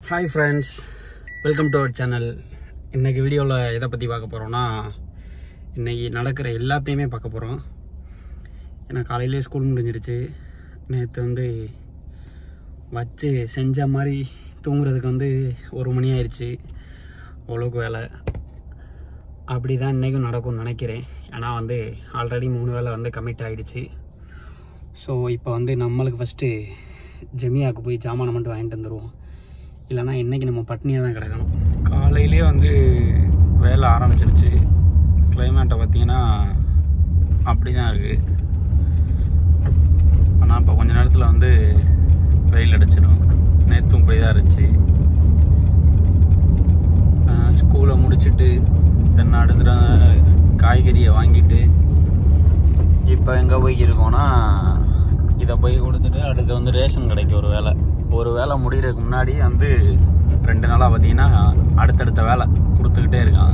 hi friends welcome to our channel இன்றைக்கி வீடியோவில் எதை பற்றி பார்க்க போகிறோன்னா இன்றைக்கி நடக்கிற எல்லாத்தையுமே பார்க்க போகிறோம் ஏன்னா காலையிலே ஸ்கூல் முடிஞ்சிருச்சு நேற்று வந்து வச்சு செஞ்ச மாதிரி தூங்குறதுக்கு வந்து ஒரு மணி ஆயிடுச்சு அவ்வளோக்கு வேலை அப்படி தான் இன்றைக்கும் நடக்கும்னு நினைக்கிறேன் ஏன்னா வந்து ஆல்ரெடி மூணு வேலை வந்து கமிட் ஆகிடுச்சு ஸோ இப்போ வந்து நம்மளுக்கு ஃபஸ்ட்டு ஜெமியாவுக்கு போய் ஜாமானை மட்டும் வாங்கிட்டு வந்துடுவோம் இல்லைனா இன்றைக்கி நம்ம பட்னியாக தான் கிடக்கணும் காலையிலே வந்து வேலை ஆரம்பிச்சிருச்சு கிளைமேட்டை பார்த்தீங்கன்னா அப்படி தான் இருக்குது ஆனால் இப்போ கொஞ்ச நேரத்தில் வந்து வெயில் அடிச்சிடும் நேற்றும் இப்படி தான் இருந்துச்சு ஸ்கூலை முடிச்சுட்டு தென் அடுத்த காய்கறியை வாங்கிட்டு இப்போ எங்கே போய் இருக்கோம்னா இதை போய் கொடுத்துட்டு அடுத்து வந்து ரேஷன் கடைக்கு ஒரு வேலை ஒரு வேலை முடிகிறதுக்கு முன்னாடி வந்து ரெண்டு நாளாக பார்த்தீங்கன்னா அடுத்தடுத்த வேலை கொடுத்துக்கிட்டே இருக்காங்க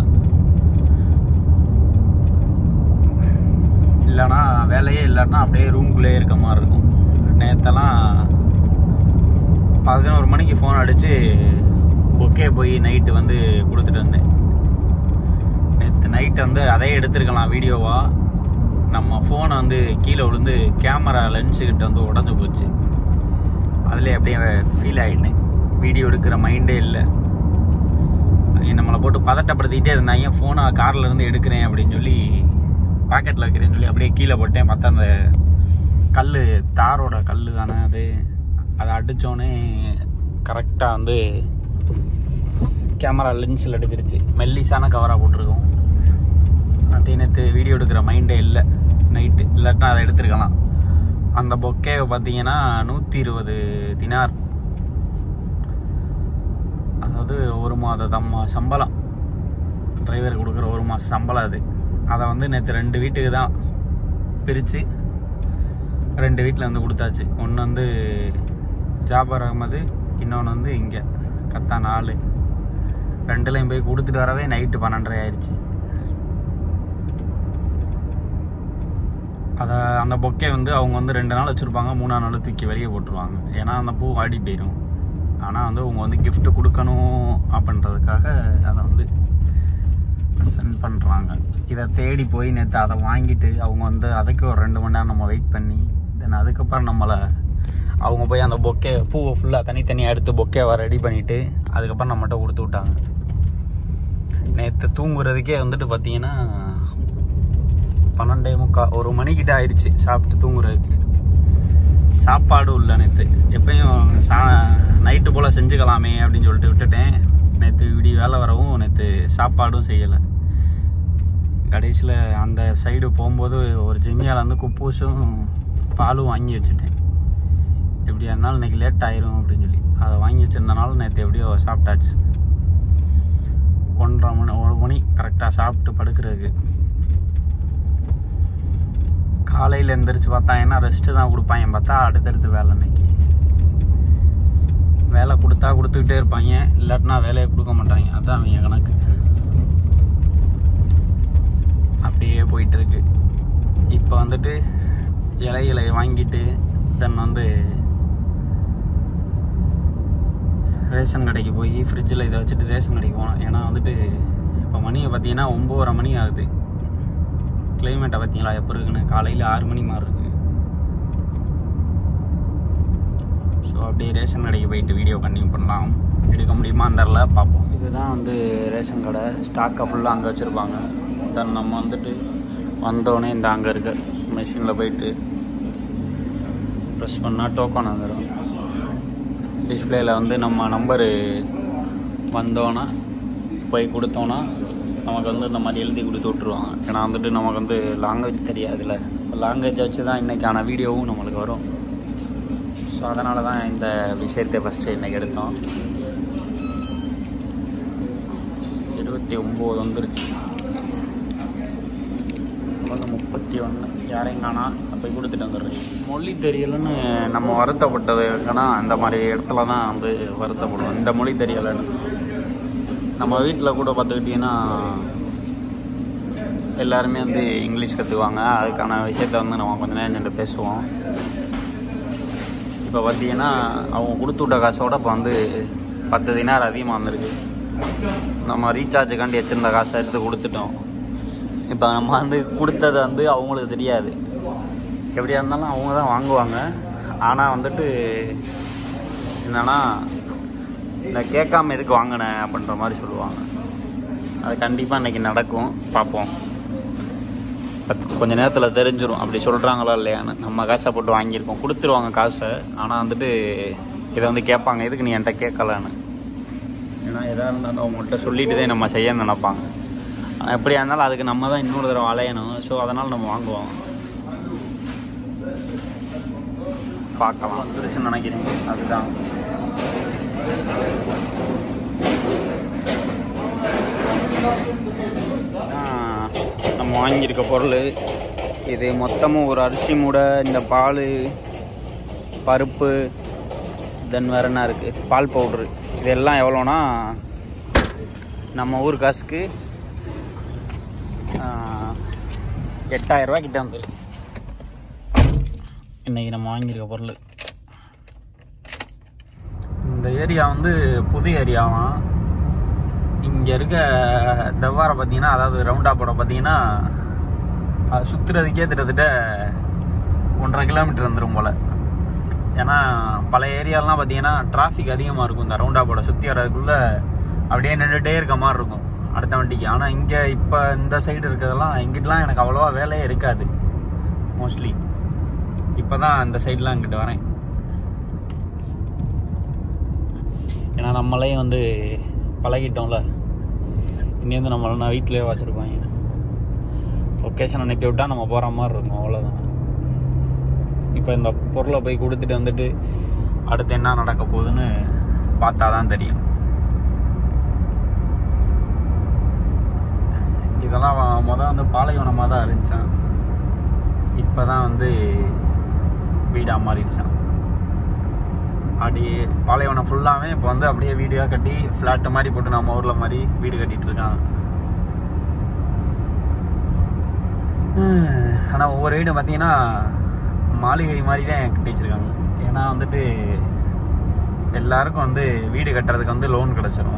இல்லைன்னா வேலையே இல்லாட்டினா அப்படியே ரூம்குள்ளேயே இருக்க மாதிரி இருக்கும் நேற்றெல்லாம் பதினோரு மணிக்கு ஃபோன் அடித்து பொக்கே போய் நைட்டு வந்து கொடுத்துட்டு வந்தேன் நேற்று நைட்டு வந்து அதே எடுத்திருக்கலாம் வீடியோவாக நம்ம ஃபோனை வந்து கீழே விழுந்து கேமரா லென்ஸுக்கிட்ட வந்து உடஞ்சி போச்சு அதில் அப்படியே ஃபீல் ஆகிட்டேன் வீடியோ எடுக்கிற மைண்டே இல்லை நம்மளை போட்டு பதட்டப்படுத்திக்கிட்டே இருந்தாங்க ஃபோனை காரில் இருந்து எடுக்கிறேன் அப்படின்னு சொல்லி பாக்கெட்டில் வைக்கிறேன்னு சொல்லி அப்படியே கீழே போட்டேன் பார்த்தா அந்த கல் தாரோட கல் தானே அது அதை அடித்தோடனே கரெக்டாக வந்து கேமரா லென்ஸில் அடிச்சிருச்சு மெல்லிஸான கவராக போட்டிருக்கோம் அப்படி நேற்று வீடியோ எடுக்கிற மைண்டே இல்லை நைட்டு இல்லாட்டினா அதை எடுத்துருக்கலாம் அந்த பொக்கே பார்த்தீங்கன்னா நூற்றி இருபது தினார் அதாவது ஒரு மாத தம்மா சம்பளம் டிரைவர் கொடுக்குற ஒரு மாதம் சம்பளம் அது அதை வந்து நேற்று ரெண்டு வீட்டுக்கு தான் பிரித்து ரெண்டு வீட்டில் வந்து கொடுத்தாச்சு ஒன்று வந்து ஜாபர் அகமது இன்னொன்று வந்து இங்கே கத்தா நாலு ரெண்டுலையும் போய் கொடுத்துட்டு வரவே நைட்டு பன்னெண்டரை ஆயிடுச்சு அதை அந்த பொக்கே வந்து அவங்க வந்து ரெண்டு நாள் வச்சுருப்பாங்க மூணாம் நாள் தூக்கி வெளியே போட்டுருவாங்க ஏன்னா அந்த பூ வாடி போயிடும் ஆனால் வந்து அவங்க வந்து gift கொடுக்கணும் அப்படின்றதுக்காக அதை வந்து சென்ட் பண்ணுறாங்க இதை தேடி போய் நேற்று அதை வாங்கிட்டு அவங்க வந்து அதுக்கு ஒரு ரெண்டு மணி நேரம் நம்ம வெயிட் பண்ணி தென் அதுக்கப்புறம் நம்மளை அவங்க போய் அந்த பொக்கே பூவை ஃபுல்லாக தனித்தனியாக எடுத்து பொக்கேவை ரெடி பண்ணிவிட்டு அதுக்கப்புறம் நம்மகிட்ட கொடுத்து விட்டாங்க நேற்று தூங்குறதுக்கே வந்துட்டு பார்த்தீங்கன்னா பன்னெண்டே முக்கா ஒரு மணிக்கிட்ட ஆயிடுச்சு சாப்பிட்டு தூங்குறதுக்கு சாப்பாடும் இல்லை நேற்று எப்பயும் சா நைட்டு போல் செஞ்சுக்கலாமே அப்படின்னு சொல்லிட்டு விட்டுட்டேன் நேற்று விடிய வேலை வரவும் நேற்று சாப்பாடும் செய்யலை கடைசியில் அந்த சைடு போகும்போது ஒரு ஜிம்மியால் வந்து குப்பூசும் பாலும் வாங்கி வச்சுட்டேன் எப்படியா இருந்தாலும் இன்னைக்கு லேட் ஆயிரும் அப்படின்னு சொல்லி அதை வாங்கி வச்சிருந்தனால நேற்று எப்படியோ சாப்பிட்டாச்சு ஒன்றரை மணி ஒரு மணி கரெக்டாக சாப்பிட்டு படுக்கிறதுக்கு காலையில் எந்திரிச்சு பார்த்தாங்கன்னா ரெஸ்ட்டு தான் கொடுப்பாங்க பார்த்தா அடுத்தடுத்து வேலை இன்னைக்கு வேலை கொடுத்தா கொடுத்துக்கிட்டே இருப்பாங்க இல்லாட்டினா வேலையை கொடுக்க மாட்டாங்க அதான் அவங்க கணக்கு அப்படியே போயிட்டு இருக்கு இப்போ வந்துட்டு இலைகளை வாங்கிட்டு தென் வந்து ரேஷன் கடைக்கு போய் ஃப்ரிட்ஜில் இதை வச்சுட்டு ரேஷன் கடைக்கு போனோம் ஏன்னா வந்துட்டு இப்போ மணியை பார்த்தீங்கன்னா ஒம்போதரை மணி ஆகுது கிளைமேட்டை பார்த்தீங்களா எப்போ இருக்குன்னு காலையில் ஆறு மணி மாதிரி இருக்கு ஸோ அப்படியே ரேஷன் கடைக்கு போயிட்டு வீடியோ கண்டினியூ பண்ணலாம் எடுக்க முடியுமான்னு தெரில பார்ப்போம் இதுதான் வந்து ரேஷன் கடை ஸ்டாக்கை ஃபுல்லாக அங்கே வச்சுருப்பாங்க தென் நம்ம வந்துட்டு வந்தோடனே இந்த அங்கே இருக்க மிஷினில் போயிட்டு ப்ரெஸ் பண்ணால் டோக்கன் வந்துடும் டிஸ்பிளேயில் வந்து நம்ம நம்பரு வந்தோன்னா போய் கொடுத்தோன்னா நமக்கு வந்து இந்த மாதிரி எழுதி கொடுத்து விட்ருவாங்க ஏன்னா வந்துட்டு நமக்கு வந்து லாங்குவேஜ் தெரியாதுல்ல லாங்குவேஜை வச்சு தான் இன்றைக்கான வீடியோவும் நம்மளுக்கு வரும் ஸோ அதனால தான் இந்த விஷயத்தை ஃபஸ்ட்டு இன்றைக்கி எடுத்தோம் இருபத்தி ஒம்பது வந்துருச்சு வந்து முப்பத்தி ஒன்று யாரையும் காணா போய் கொடுத்துட்டு வந்துடுறேன் மொழி தெரியலன்னு நம்ம வருத்தப்பட்டது ஏன்னா இந்த மாதிரி இடத்துல தான் வந்து வருத்தப்படுவோம் இந்த மொழி தெரியலைன்னு நம்ம வீட்டில் கூட பார்த்துக்கிட்டிங்கன்னா எல்லாருமே வந்து இங்கிலீஷ் கற்றுக்குவாங்க அதுக்கான விஷயத்த வந்து நம்ம கொஞ்ச நேரம் நின்று பேசுவோம் இப்போ பார்த்தீங்கன்னா அவங்க கொடுத்து விட்ட காசோட இப்போ வந்து பத்து தினார் அதிகமாக வந்திருக்கு நம்ம ரீசார்ஜுக்காண்டி வச்சிருந்த காசை எடுத்து கொடுத்துட்டோம் இப்போ நம்ம வந்து கொடுத்தது வந்து அவங்களுக்கு தெரியாது எப்படியா இருந்தாலும் அவங்க தான் வாங்குவாங்க ஆனால் வந்துட்டு என்னன்னா இந்த கேட்காம எதுக்கு வாங்கினேன் அப்படின்ற மாதிரி சொல்லுவாங்க அது கண்டிப்பாக இன்னைக்கு நடக்கும் பார்ப்போம் பத்து கொஞ்ச நேரத்தில் தெரிஞ்சிடும் அப்படி சொல்கிறாங்களா இல்லையான்னு நம்ம காசை போட்டு வாங்கியிருக்கோம் கொடுத்துருவாங்க காசை ஆனால் வந்துட்டு இதை வந்து கேட்பாங்க எதுக்கு நீ என்கிட்ட கேட்கலன்னு ஏன்னா எதாக இருந்தாலும் அவங்கள்ட்ட சொல்லிட்டு தான் நம்ம செய்ய நினைப்பாங்க ஆனால் எப்படியா இருந்தாலும் அதுக்கு நம்ம தான் இன்னொரு தடவை அலையணும் ஸோ அதனால் நம்ம வாங்குவோம் பார்க்கலாம் வந்துருச்சுன்னு நினைக்கிறேன் அதுதான் ஆஹ், நம்ம வாங்கியிருக்க பொருள் இது மொத்தமும் ஒரு அரிசி மூடை இந்த பால் பருப்பு தென் வேறு என்ன இருக்குது பால் பவுட்ரு இதெல்லாம் எவ்வளோனா நம்ம ஊர் காசுக்கு எட்டாயிரம் ரூபாய் கிட்ட வந்து இன்னைக்கு நம்ம வாங்கியிருக்க பொருள் இந்த ஏரியா வந்து புது ஏரியாவாம் இங்கே இருக்க தெவ்வாரை பார்த்தீங்கன்னா அதாவது ரவுண்டா போட பார்த்தீங்கன்னா அது சுற்றுறதுக்கே கிட்டத்தட்ட ஒன்றரை கிலோமீட்டர் வந்துடும் போல் ஏன்னா பல ஏரியாலாம் பார்த்தீங்கன்னா டிராஃபிக் அதிகமாக இருக்கும் இந்த ரவுண்டா போட சுற்றி வர்றதுக்குள்ளே அப்படியே நின்றுட்டே இருக்க மாதிரி இருக்கும் அடுத்த வண்டிக்கு ஆனால் இங்கே இப்போ இந்த சைடு இருக்கிறதெல்லாம் இங்கிட்டலாம் எனக்கு அவ்வளோவா வேலையே இருக்காது மோஸ்ட்லி இப்போ தான் இந்த சைட்லாம் இங்கிட்டு வரேன் ஏன்னா நம்மளே வந்து பழகிட்டோம்ல இங்கேருந்து நம்மள நான் வீட்டிலேயே வச்சுருப்பாங்க லொக்கேஷன் அனுப்பி விட்டால் நம்ம போகிற மாதிரி இருக்கும் அவ்வளோதான் இப்போ இந்த பொருளை போய் கொடுத்துட்டு வந்துட்டு அடுத்து என்ன நடக்க போகுதுன்னு பார்த்தா தான் தெரியும் இதெல்லாம் மொதல் வந்து பாலைவனமாக தான் இருந்துச்சான் இப்போ தான் வந்து வீடாக மாறிடுச்சான் அப்படி பாலைவனம் ஃபுல்லாகவே இப்போ வந்து அப்படியே வீடியோ கட்டி ஃப்ளாட்டு மாதிரி போட்டு நம்ம ஊரில் மாதிரி வீடு கட்டிட்டு இருக்காங்க ஆனால் ஒவ்வொரு வீடும் பார்த்தீங்கன்னா மாளிகை மாதிரி தான் கட்டி வச்சிருக்காங்க ஏன்னா வந்துட்டு எல்லாருக்கும் வந்து வீடு கட்டுறதுக்கு வந்து லோன் கிடச்சிரும்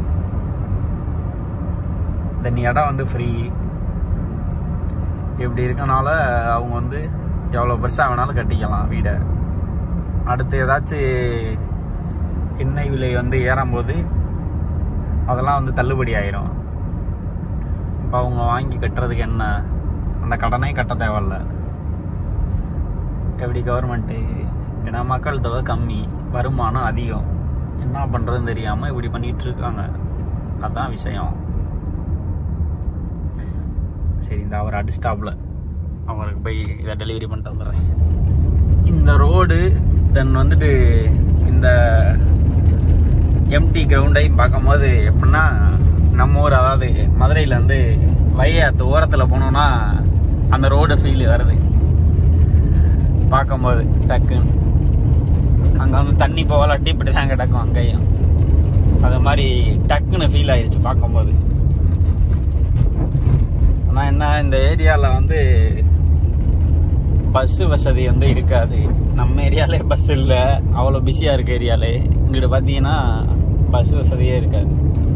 தென் இடம் வந்து ஃப்ரீ இப்படி இருக்கனால அவங்க வந்து எவ்வளோ பெருசாக வேணாலும் கட்டிக்கலாம் வீடை அடுத்து ஏதாச்சும் எண்ணெய் விலை வந்து ஏறும்போது அதெல்லாம் வந்து தள்ளுபடி ஆயிரும் இப்போ அவங்க வாங்கி கட்டுறதுக்கு என்ன அந்த கடனே கட்ட தேவையில்ல எப்படி கவர்மெண்ட்டு ஏன்னா மக்கள் தொகை கம்மி வருமானம் அதிகம் என்ன பண்ணுறதுன்னு தெரியாமல் இப்படி பண்ணிட்டு இருக்காங்க அதான் விஷயம் சரி இந்த அவர் அடிஸ்டாப்பில் அவருக்கு போய் இதை டெலிவரி பண்ணிட்டு வந்துடுறேன் இந்த ரோடு தென் வந்துட்டு இந்த எம்டி கிரவுண்டையும் பார்க்கும்போது எப்படின்னா நம்ம ஊர் அதாவது மதுரையில் வந்து வையாத்து ஓரத்தில் போனோம்னா அந்த ரோடு ஃபீல் வருது பார்க்கும்போது டக்குன்னு அங்கே வந்து தண்ணி போகலாட்டி இப்படி தான் கிடக்கும் அங்கேயும் அது மாதிரி டக்குன்னு ஃபீல் ஆயிடுச்சு பார்க்கும்போது ஆனால் என்ன இந்த ஏரியாவில் வந்து பஸ் வசதி வந்து இருக்காது நம்ம ஏரியாலே பஸ் இல்லை அவ்வளோ பிஸியாக இருக்க ஏரியாலே இங்கிட்டு பார்த்தீங்கன்னா பஸ் வசதியே இருக்காது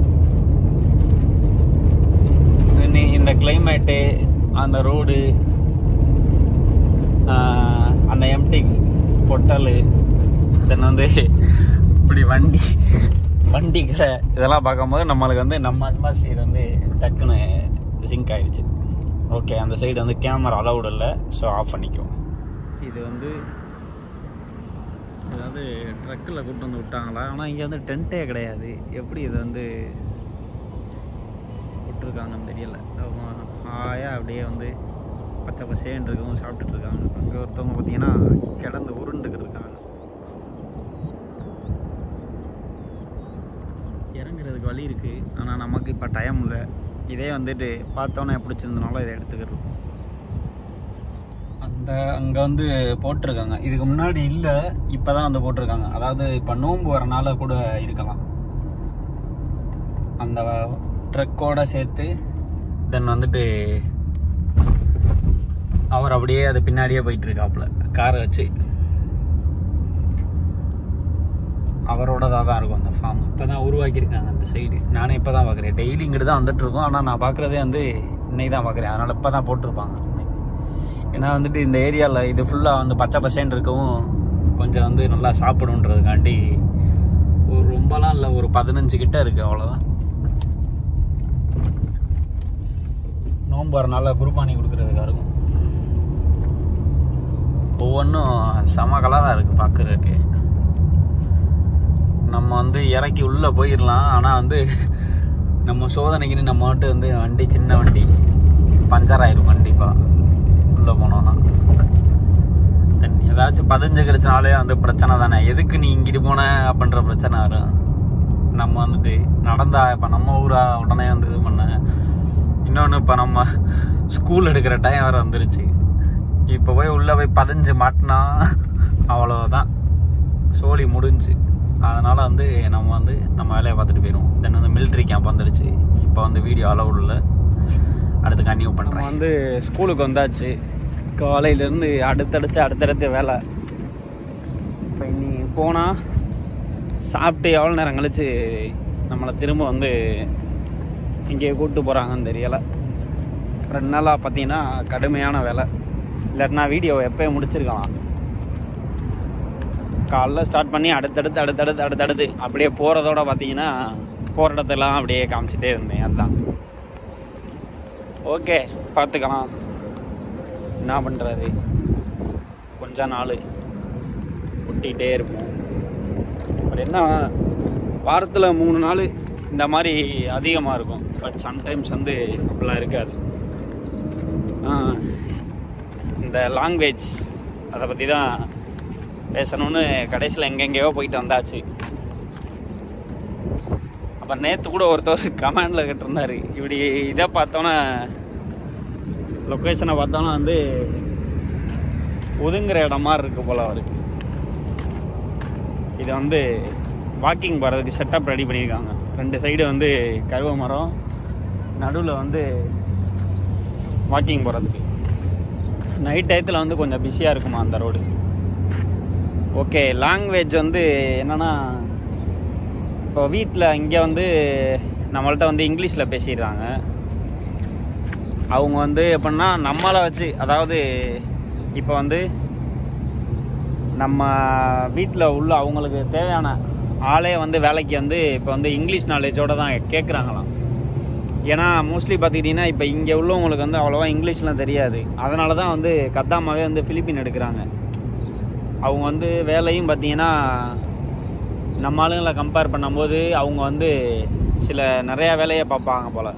இனி- இந்த கிளைமேட்டு அந்த ரோடு அந்த எம்டி பொட்டல் தென் வந்து இப்படி வண்டி வண்டி கடை இதெல்லாம் பார்க்கும்போது நம்மளுக்கு வந்து நம்ம அட்மாஸ்பியர் வந்து டக்குன்னு சிங்க் ஆயிடுச்சு ஓகே அந்த சைடு வந்து கேமரா அலவுட் இல்லை ஸோ ஆஃப் பண்ணிக்குவோம் இது வந்து இது வந்து ட்ரக்கில் கூட்டு வந்து விட்டாங்களா ஆனால் இங்கே வந்து டென்ட்டே கிடையாது எப்படி இது வந்து விட்டுருக்காங்கன்னு தெரியல அவங்க ஆயா அப்படியே வந்து பச்சை பசேன்னு இருக்கவும் சாப்பிட்டுட்டு இருக்காங்க அங்கே ஒருத்தவங்க பார்த்தீங்கன்னா கிடந்து உருண்டுக்கிட்டு இருக்காங்க இறங்குறதுக்கு வழி இருக்குது ஆனால் நமக்கு இப்போ டைம் இல்லை இதே வந்துட்டு பார்த்தோன்னே பிடிச்சிருந்தனால இதை எடுத்துக்கிறோம் அந்த அங்கே வந்து போட்டிருக்காங்க இதுக்கு முன்னாடி இல்லை இப்போ தான் வந்து போட்டிருக்காங்க அதாவது இப்போ நோன்பு வரனால கூட இருக்கலாம் அந்த ட்ரக்கோட சேர்த்து தென் வந்துட்டு அவர் அப்படியே அது பின்னாடியே போயிட்டு இருக்காப்புல காரை வச்சு அவரோடதாக தான் இருக்கும் அந்த ஃபார்ம் இப்போ தான் உருவாக்கியிருக்காங்க அந்த சைடு நானே இப்போ தான் பார்க்குறேன் டெய்லி இங்கிட்டு தான் வந்துட்டு இருக்கோம் ஆனால் நான் பார்க்குறதே வந்து இன்னைக்கு தான் பார்க்குறேன் அதனால் இப்போ தான் போட்டிருப்பாங்க ஏன்னா வந்துட்டு இந்த ஏரியாவில் இது ஃபுல்லாக வந்து பச்சை பசேன்னு இருக்கவும் கொஞ்சம் வந்து நல்லா சாப்பிடணுன்றதுக்காண்டி ஒரு ரொம்பலாம் இல்லை ஒரு பதினஞ்சு கிட்ட இருக்குது அவ்வளோதான் நோம்பு வரனால குருபானி கொடுக்கறதுக்காக இருக்கும் ஒவ்வொன்றும் செம கலராக இருக்குது பார்க்குறதுக்கு நம்ம வந்து இறக்கி உள்ளே போயிடலாம் ஆனால் வந்து நம்ம சோதனைக்குன்னு நம்ம மட்டும் வந்து வண்டி சின்ன வண்டி பஞ்சர் ஆயிரும் கண்டிப்பாக உள்ளே போனோம்னா தென் ஏதாச்சும் பதிஞ்சு கிடைச்சனாலே வந்து பிரச்சனை தானே எதுக்கு நீ இங்கிட்டு போன அப்படின்ற பிரச்சனை வரும் நம்ம வந்துட்டு நடந்தா இப்போ நம்ம ஊரா உடனே வந்து இது பண்ண இன்னொன்று இப்போ நம்ம ஸ்கூல் எடுக்கிற டைம் வேறு வந்துருச்சு இப்போ போய் உள்ளே போய் பதிஞ்சு மாட்டினா அவ்வளோதான் சோழி முடிஞ்சு அதனால் வந்து நம்ம வந்து நம்ம வேலையை பார்த்துட்டு போயிடுவோம் தென் வந்து மிலிட்ரி கேம்ப் வந்துருச்சு இப்போ வந்து வீடியோ அலவுட் இல்லை அடுத்து கன்டினியூ பண்ணுறேன் வந்து ஸ்கூலுக்கு வந்தாச்சு காலையிலேருந்து அடுத்தடுத்து அடுத்தடுத்து வேலை இப்போ இனி போனால் சாப்பிட்டு எவ்வளோ நேரம் கழிச்சு நம்மளை திரும்ப வந்து இங்கே கூப்பிட்டு போகிறாங்கன்னு தெரியலை ரெண்டு நாளாக பார்த்தீங்கன்னா கடுமையான வேலை இல்லாட்டினா வீடியோ எப்போயும் முடிச்சிருக்கலாம் காலைல ஸ்டார்ட் பண்ணி அடுத்தடுத்து அடுத்தடுத்து அடுத்தடுத்து அப்படியே போகிறதோட பார்த்தீங்கன்னா போகிற இடத்தெல்லாம் அப்படியே காமிச்சிட்டே இருந்தேன் அதுதான் ஓகே பார்த்துக்கலாம் என்ன பண்ணுறது கொஞ்ச நாள் ஒட்டிகிட்டே இருப்போம் பட் என்ன வாரத்தில் மூணு நாள் இந்த மாதிரி அதிகமாக இருக்கும் பட் சம்டைம்ஸ் வந்து அப்படிலாம் இருக்காது ஆ, இந்த லாங்குவேஜ் அதை பற்றி தான் பேசணும்னு கடைசியில் எங்கெங்கேயோ போயிட்டு வந்தாச்சு அப்புறம் நேற்று கூட ஒருத்தர் கமெண்டில் கேட்டிருந்தாரு இப்படி இதை பார்த்தோன்னே லொக்கேஷனை பார்த்தோன்னா வந்து ஒதுங்குற இடம் மாதிரி இருக்கு போல அவருக்கு இது வந்து வாக்கிங் போகிறதுக்கு செட்டப் ரெடி பண்ணியிருக்காங்க ரெண்டு சைடு வந்து கருவ மரம் நடுவில் வந்து வாக்கிங் போகிறதுக்கு நைட் டயத்தில் வந்து கொஞ்சம் பிஸியாக இருக்குமா அந்த ரோடு ஓகே லாங்குவேஜ் வந்து என்னன்னா இப்போ வீட்டில் இங்கே வந்து நம்மள்ட்ட வந்து இங்கிலீஷில் பேசிடுறாங்க அவங்க வந்து எப்படின்னா நம்மளை வச்சு அதாவது இப்போ வந்து நம்ம வீட்டில் உள்ள அவங்களுக்கு தேவையான ஆளே வந்து வேலைக்கு வந்து இப்போ வந்து இங்கிலீஷ் நாலேஜோட தான் கேட்குறாங்களாம் ஏன்னா மோஸ்ட்லி பார்த்துக்கிட்டிங்கன்னா இப்போ இங்கே உள்ளவங்களுக்கு வந்து அவ்வளோவா இங்கிலீஷ்லாம் தெரியாது அதனால தான் வந்து கத்தாமாவே வந்து ஃபிலிப்பின் எடுக்கிறாங்க அவங்க வந்து வேலையும் பார்த்தீங்கன்னா நம்ம ஆளுங்களை கம்பேர் பண்ணும்போது அவங்க வந்து சில நிறையா வேலையை பார்ப்பாங்க போல்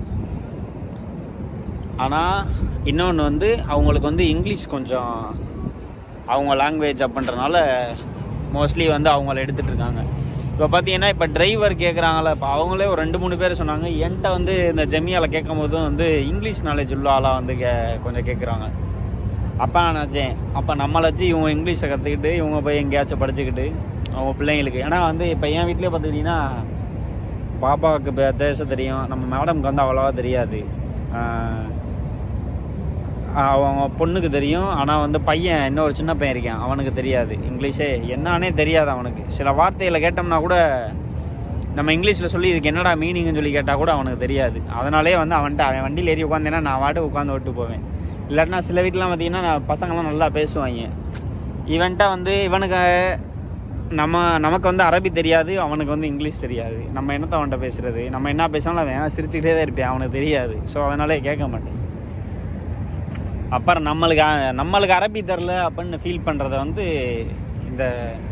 ஆனால் இன்னொன்று வந்து அவங்களுக்கு வந்து இங்கிலீஷ் கொஞ்சம் அவங்க லாங்குவேஜ் அப்படின்றனால மோஸ்ட்லி வந்து அவங்கள எடுத்துகிட்டு இருக்காங்க இப்போ பார்த்தீங்கன்னா இப்போ டிரைவர் கேட்குறாங்களே இப்போ அவங்களே ஒரு ரெண்டு மூணு பேர் சொன்னாங்க என்கிட்ட வந்து இந்த ஜெமியாவில் கேட்கும் போதும் வந்து இங்கிலீஷ் நாலேஜ் உள்ள ஆளாக வந்து கே கொஞ்சம் கேட்குறாங்க அப்போ நான் நினச்சேன் அப்போ நம்மளை வச்சு இவங்க இங்கிலீஷை கற்றுக்கிட்டு இவங்க போய் எங்கேயாச்சும் படிச்சுக்கிட்டு அவங்க பிள்ளைங்களுக்கு ஏன்னா வந்து இப்போ என் வீட்லேயே பார்த்துக்கிட்டிங்கன்னா பாப்பாவுக்கு பே- பேச தெரியும் நம்ம மேடம்க்கு வந்து அவ்வளோவா தெரியாது ஆஹ் அவங்க பொண்ணுக்கு தெரியும் ஆனால் வந்து பையன் இன்னொரு சின்ன பையன் இருக்கான் அவனுக்கு தெரியாது இங்கிலீஷே என்னானே தெரியாது அவனுக்கு சில வார்த்தைகளை கேட்டோம்னா கூட நம்ம இங்கிலீஷில் சொல்லி இதுக்கு என்னடா மீனிங்னு சொல்லி கேட்டால் கூட அவனுக்கு தெரியாது அதனாலே வந்து அவன்கிட்ட அவன் வண்டியில் ஏறி உட்காந்தேன்னா நான் வாட்டு உட்காந்து விட்டு போவேன் இல்லாட்டினா சில வீட்டிலாம் பார்த்தீங்கன்னா நான் பசங்களாம் நல்லா பேசுவாங்க இவன்ட்ட வந்து இவனுக்கு நம்ம நமக்கு வந்து அரபி தெரியாது அவனுக்கு வந்து இங்கிலீஷ் தெரியாது நம்ம என்னத்த அவன்கிட்ட பேசுறது நம்ம என்ன பேசினாலும் அவன் சிரிச்சுக்கிட்டே தான் இருப்பேன் அவனுக்கு தெரியாது ஸோ அதனாலே கேட்க மாட்டேன் அப்புறம் நம்மளுக்கு அ- நம்மளுக்கு அரபி தெரில அப்படின்னு ஃபீல் பண்ணுறத வந்து இந்த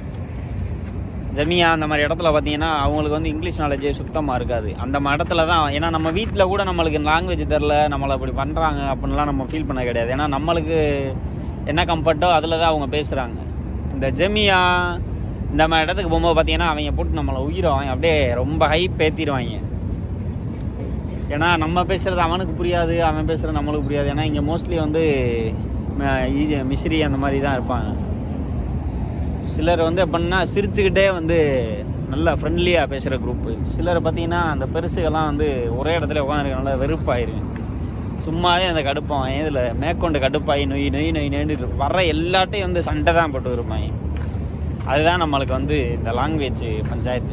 ஜமியா அந்த மாதிரி இடத்துல பார்த்தீங்கன்னா அவங்களுக்கு வந்து இங்கிலீஷ் நாலேஜே சுத்தமாக இருக்காது அந்த மாதிரி இடத்துல தான் ஏன்னா நம்ம வீட்டில் கூட நம்மளுக்கு லாங்குவேஜ் தெரில நம்மளை அப்படி பண்ணுறாங்க அப்படின்லாம் நம்ம ஃபீல் பண்ண கிடையாது ஏன்னா நம்மளுக்கு என்ன கம்ஃபர்ட்டோ அதில் தான் அவங்க பேசுகிறாங்க இந்த ஜெமியா இந்த மாதிரி இடத்துக்கு போகும்போது பார்த்தீங்கன்னா அவங்க போட்டு நம்மளை உயிரும் அப்படியே ரொம்ப ஹைப் ஏற்றிடுவாங்க ஏன்னா நம்ம பேசுறது அவனுக்கு புரியாது அவன் பேசுறது நம்மளுக்கு புரியாது ஏன்னா இங்கே மோஸ்ட்லி வந்து ம- ஈ- மிஸ்ரி அந்த மாதிரி தான் இருப்பாங்க சிலர் வந்து எப்படின்னா சிரிச்சுக்கிட்டே வந்து நல்லா ஃப்ரெண்ட்லியாக பேசுகிற குரூப்பு சிலர் பார்த்தீங்கன்னா அந்த பெருசுகள்லாம் வந்து ஒரே இடத்துல உட்காந்துருக்கனால வெறுப்பாயிருங்க சும்மாவே அந்த கடுப்பான் இதில் மேற்கொண்டு கடுப்பாயி நொய் நொய் நொய் நொய்னு வர்ற எல்லாட்டையும் வந்து சண்டை தான் போட்டு இருப்பாங்க அதுதான் நம்மளுக்கு வந்து இந்த லாங்குவேஜ் பஞ்சாயத்து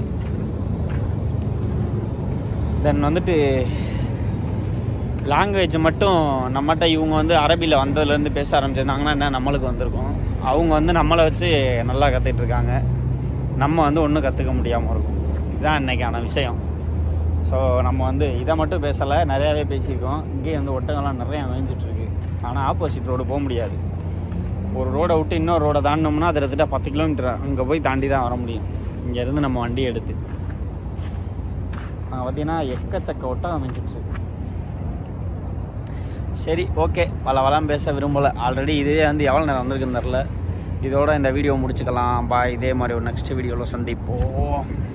தென் வந்துட்டு லாங்குவேஜ் மட்டும் நம்மகிட்ட இவங்க வந்து அரபியில் வந்ததுலேருந்து பேச ஆரம்பிச்சிருந்தாங்கன்னா என்ன நம்மளுக்கு வந்திருக்கும் அவங்க வந்து நம்மளை வச்சு நல்லா கற்றுட்டு இருக்காங்க நம்ம வந்து ஒன்றும் கற்றுக்க முடியாமல் இருக்கும் இதுதான் இன்னைக்கான விஷயம் ஸோ நம்ம வந்து இதை மட்டும் பேசலை நிறையாவே பேசியிருக்கோம் இங்கேயே வந்து ஒட்டகம்லாம் நிறையா மேய்ஞ்சிட்டு இருக்கு ஆனால் ஆப்போசிட் ரோடு போக முடியாது ஒரு ரோடை விட்டு இன்னொரு ரோடை தாண்டினோம்னா அது கிட்டத்தட்ட பத்து கிலோமீட்டர் அங்கே போய் தாண்டி தான் வர முடியும் இங்கேருந்து நம்ம வண்டி எடுத்து அங்கே பார்த்தீங்கன்னா எக்கச்சக்க ஒட்டகம் மேய்ஞ்சிட்டு இருக்கு சரி ஓகே வள வளம் பேச விரும்பலை ஆல்ரெடி இதே வந்து எவ்வளோ நேரம் வந்திருக்குன்னு தெரில இதோட இந்த வீடியோ முடிச்சுக்கலாம் பாய் இதே மாதிரி ஒரு நெக்ஸ்ட் வீடியோவில் சந்திப்போம்